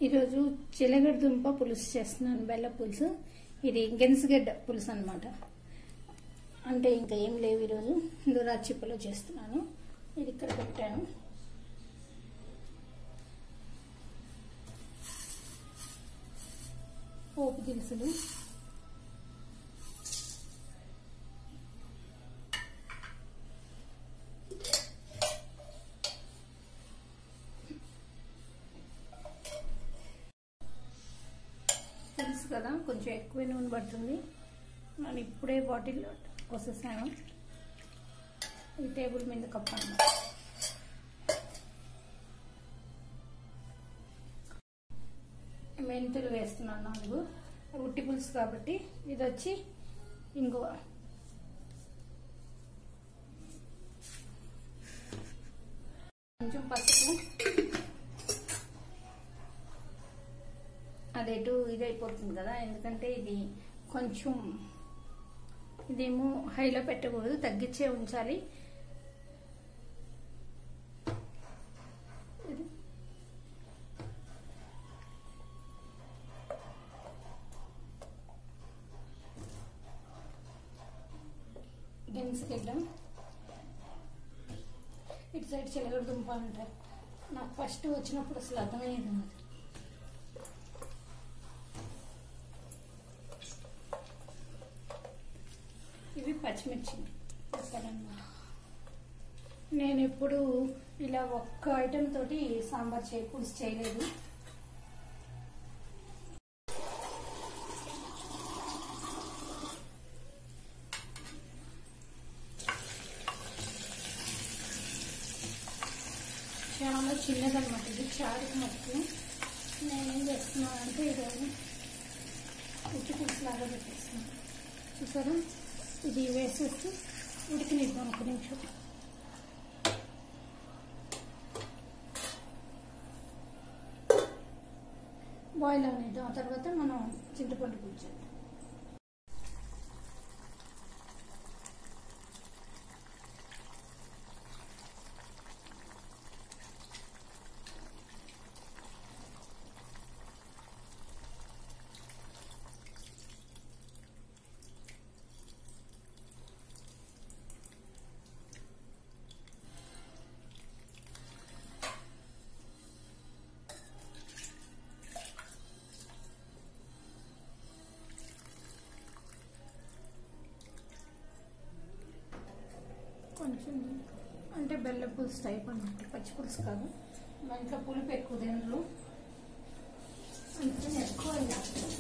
ఈరోజు చిలగడ దుంప పులుసు చేస్తున్నాను బెల్ల పులుసు ఇది గెన్స్గడ్డ పులుసు అనమాట అంటే ఇంకా ఏం లేవు ఈరోజు దురా చిప్పలో చేస్తున్నాను ఇది ఇక్కడ పెట్టాను పోపు దినుసులు తెలుసు కదా కొంచెం ఎక్కువ నూనె పడుతుంది నేను ఇప్పుడే బాటిల్ పోసేసాను ఈ టేబుల్ మీద కప్పాను మెంతులు వేస్తున్నాను నాలుగు ఉట్టి పులుసు కాబట్టి ఇది వచ్చి ఇంగువ కొంచెం పసుపు అదేటు ఇదైపోతుంది కదా ఎందుకంటే ఇది కొంచెం ఇదేమో హైలో పెట్టకూడదు తగ్గించే ఉంచాలి ఇది. గెంసుకెళ్ళాం ఇటు సైడ్ చిలగడ దుంప అంటారు నాకు ఫస్ట్ వచ్చినప్పుడు అసలు అర్థమయ్యేది కాదు ఇవి పచ్చిమిర్చి చెప్పాలన్నమాట నేను ఎప్పుడు ఇలా ఒక్క ఐటెం తోటి సాంబార్ చేయ పులుసు చేయలేదు చాలా చిన్నదన్నమాట ఇది చారుకు మొత్తం నేనేం చేస్తున్నానంటే ఈరోజు ఉట్టి పులుసు లాగా పెట్టేస్తున్నాను చూసారా ఇది వేసేసి ఉడికినిద్దాం ఒక నిమిషం బాయిల్ అవనిద్దాం ఆ తర్వాత మనం చింతపండు పులుసు కొంచెం అంటే బెల్ల పులుసు టైప్ అనమాట పచ్చి పులుసు కాదు మా ఇంట్లో పులుపు ఎక్కువ తినరు కొంచెం ఎక్కువ ఇలా.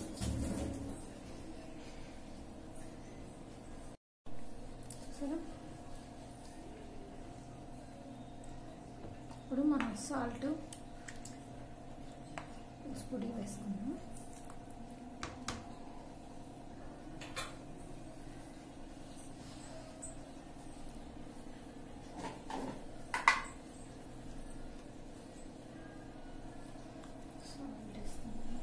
చూసారా ఇప్పుడు మనం సాల్ట్ పొడి వేసుకుందాం సాల్ట్ వేస్తున్నాను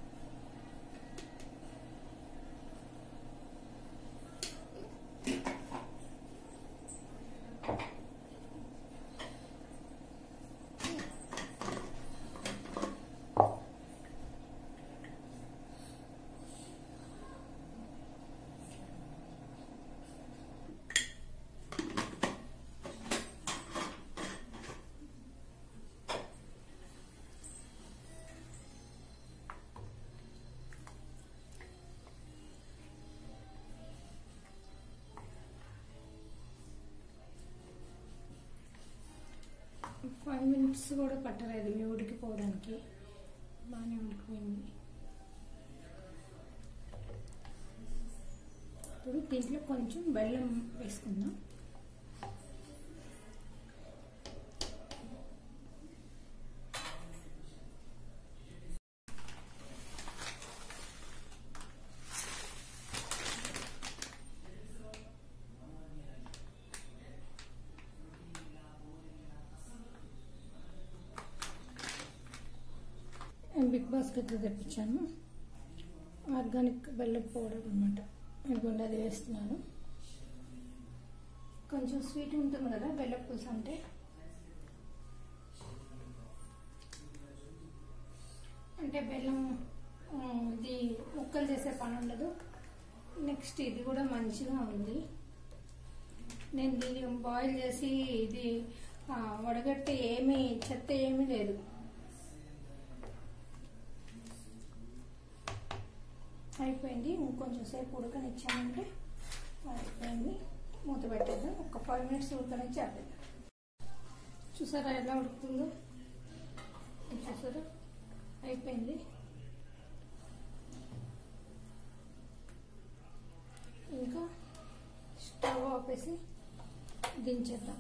ఫైవ్ మినిట్స్ కూడా పట్టలేదు ఇవి ఉడికిపోవడానికి బాగానే ఉడికిపోయింది ఇప్పుడు దీంట్లో కొంచెం బెల్లం వేసుకుందాం నేను బిగ్ బాస్కెట్లో తెప్పించాను ఆర్గానిక్ బెల్లం పౌడర్ అనమాట ఇదిగోండి అది వేస్తున్నాను కొంచెం స్వీట్ ఉంటుంది కదా బెల్లం పులుసు అంటే అంటే బెల్లం ఆ, ఇది ముక్కలు చేసే పని ఉండదు నెక్స్ట్ ఇది కూడా మంచిగా ఉంది నేను దీన్ని బాయిల్ చేసి ఇది ఆ, వడగట్టి ఏమీ చెత్త ఏమీ లేదు అయిపోయింది ఇంకొంచెం సేపు ఉడకనిచ్చామంటే అయిపోయింది మూత పెట్టేద్దాం ఒక ఫైవ్ మినిట్స్ ఉడకనిచ్చేద్దాం చూసారా ఎలా ఉడుకుతుందో ఇది చూసారా అయిపోయింది ఇంకా స్టవ్ ఆపేసి దించేద్దాం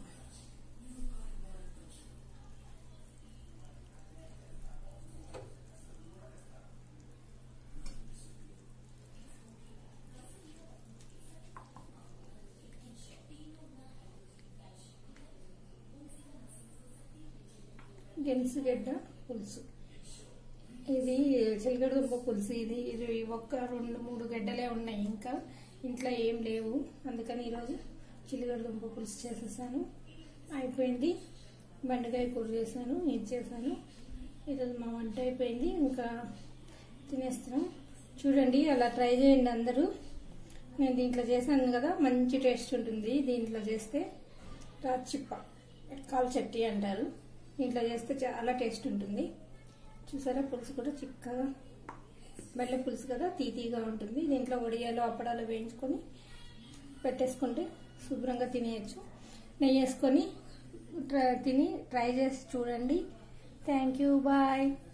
గెన్సుగడ్డ పులుసు ఇది చిలకడ దుంప పులుసు ఇది ఇది ఒక్క రెండు మూడు గడ్డలే ఉన్నాయి ఇంకా ఇంట్లో ఏం లేవు అందుకని ఈరోజు చిలకడ దుంప పులుసు చేసేసాను అయిపోయింది బెండకాయ కూర చేశాను ఇది చేశాను ఈరోజు మా వంట అయిపోయింది ఇంకా తినేస్తున్నాం చూడండి అలా ట్రై చేయండి అందరూ నేను దీంట్లో చేశాను కదా మంచి టేస్ట్ ఉంటుంది దీంట్లో చేస్తే రాచిప్ప కాల్ చట్టి అంటారు దీంట్లో చేస్తే చాలా టేస్ట్ ఉంటుంది చూసారా పులుసు కూడా చిక్కగా బెల్ల పులుసు కదా తీతీగా ఉంటుంది దీంట్లో వడియాలు అప్పడాలు వేయించుకొని పెట్టేసుకుంటే శుభ్రంగా తినేయచ్చు నెయ్యి వేసుకొని ట్ర- తిని ట్రై చేసి చూడండి థ్యాంక్ యూ బాయ్